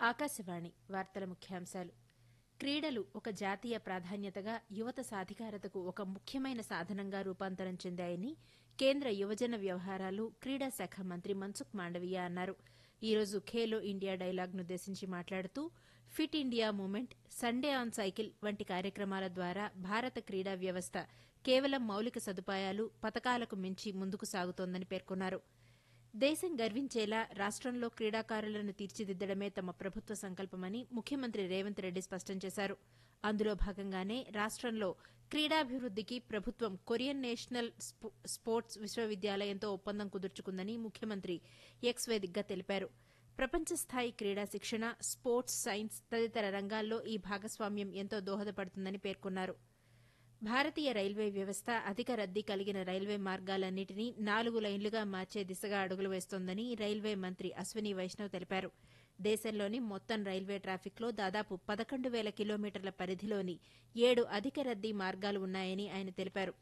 ఆకాశవాణి వార్తల ముఖ్యాంశాలు క్రీడలు ఒక జాతీయ ప్రాధాన్యతగా యువత సాధికారతకు ఒక ముఖ్యమైన సాధనంగా రూపాంతరం చెందాయని కేంద్ర యువజన వ్యవహారాలు క్రీడా శాఖ మంత్రి మన్సుఖ్ మాండవీయ అన్నారు ఈ రోజు ఖేలో ఇండియా డైలాగ్నుద్దేశించి మాట్లాడుతూ fit India movement Sunday on cycle వంటి కార్యక్రమాల ద్వారా భారత క్రీడా వ్యవస్థ కేవలం మౌలిక సదుపాయాలు పథకాలకు మించి ముందుకు సాగుతోందని పేర్కొన్నారు దేశం గర్వించేలా రాష్టంలో క్రీడాకారులను తీర్చిదిద్దడమే తమ ప్రభుత్వ సంకల్పమని ముఖ్యమంత్రి రేవంత్ రెడ్డి స్పష్టం చేశారు అందులో భాగంగానే రాష్టంలో క్రీడాభివృద్దికి ప్రభుత్వం కొరియన్ నేషనల్ స్పోర్ట్స్ విశ్వవిద్యాలయంతో ఒప్పందం కుదుర్చుకుందని ముఖ్యమంత్రి ఎక్స్ వేదికగా తెలిపారు ప్రపంచ స్థాయి క్రీడా శిక్షణ స్పోర్ట్స్ సైన్స్ తదితర రంగాల్లో ఈ భాగస్వామ్యం ఎంతో దోహదపడుతుందని పేర్కొన్నారు భారతీయ రైల్వే వ్యవస్థ అధిక రద్దీ కలిగిన రైల్వే మార్గాలన్నింటినీ నాలుగు లైన్లుగా మార్చే దిశగా అడుగులు వేస్తోందని రైల్వే మంత్రి అశ్వనీ వైష్ణవ్ తెలిపారు దేశంలోని మొత్తం రైల్వే ట్రాఫిక్లో దాదాపు పదకొండు వేల కిలోమీటర్ల పరిధిలోని ఏడు అధిక రద్దీ మార్గాలు ఉన్నాయని ఆయన తెలిపారు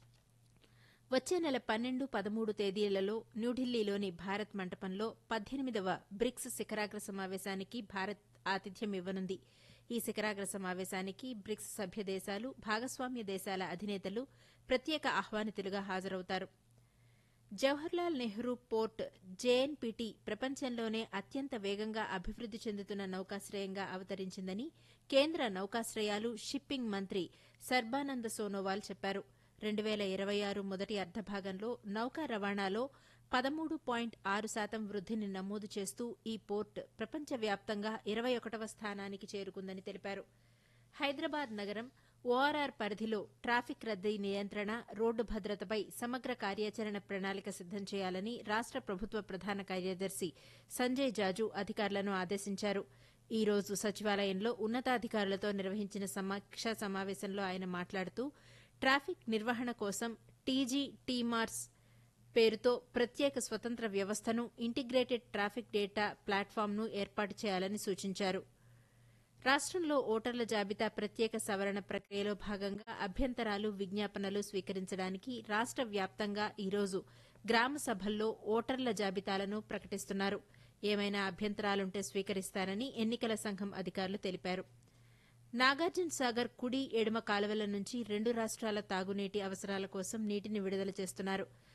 వచ్చే నెల పన్నెండు పదమూడు తేదీలలో న్యూఢిల్లీలోని భారత్ మంటపంలో పద్దెనిమిదవ బ్రిక్స్ శిఖరాగ్ర సమావేశానికి భారత్ ఆతిథ్యం ఇవ్వనుంది ఈ శిఖరాగ్ర సమావేశానికి బ్రిక్స్ సభ్య దేశాలు భాగస్వామ్య దేశాల అధినేతలు ప్రత్యేక ఆహ్వానితులుగా హాజరవుతారు జవహర్లాల్ నెహ్రూ పోర్ట్ జేఎన్పీటీ ప్రపంచంలోనే అత్యంత వేగంగా అభివృద్ది చెందుతున్న నౌకాశ్రయంగా అవతరించిందని కేంద్ర నౌకాశ్రయాలు షిప్పింగ్ మంత్రి సర్బానంద సోనోవాల్ చెప్పారు రెండు వేల ఇరవై ఆరు మొదటి అర్ధభాగంలో నౌకా రవాణాలో పదమూడు పాయింట్ ఆరు శాతం వృద్దిని నమోదు చేస్తూ ఈ పోర్ట్ ప్రపంచవ్యాప్తంగా ఇరవై ఒకటవ స్థానానికి చేరుకుందని తెలిపారు హైదరాబాద్ నగరం ఓఆర్ఆర్ పరిధిలో ట్రాఫిక్ రద్దీ నియంత్రణ రోడ్డు భద్రతపై సమగ్ర కార్యాచరణ ప్రణాళిక సిద్దం చేయాలని రాష్ట ప్రభుత్వ ప్రధాన కార్యదర్శి సంజయ్ జాజు అధికారులను ఆదేశించారు ఈ రోజు సచివాలయంలో ఉన్నతాధికారులతో నిర్వహించిన సమీక్షా సమావేశంలో ఆయన మాట్లాడుతూ ట్రాఫిక్ నిర్వహణ కోసం టీజీ టీమార్స్ పేరుతో ప్రత్యేక స్వతంత్ర వ్యవస్థను ఇంటిగ్రేటెడ్ ట్రాఫిక్ డేటా ప్లాట్ఫామ్ను ఏర్పాటు చేయాలని సూచించారు రాష్టంలో ఓటర్ల జాబితా ప్రత్యేక సవరణ ప్రక్రియలో భాగంగా అభ్యంతరాలు విజ్ఞాపనలు స్వీకరించడానికి రాష్ట వ్యాప్తంగా ఈరోజు గ్రామ సభల్లో ఓటర్ల జాబితాలను ప్రకటిస్తున్నారు ఏమైనా అభ్యంతరాలుంటే స్వీకరిస్తారని ఎన్నికల సంఘం అధికారులు తెలిపారు నాగార్జున సాగర్ కుడి ఎడమ కాలువల నుంచి రెండు రాష్ట్రాల తాగునీటి అవసరాల కోసం నీటిని విడుదల చేస్తున్నారు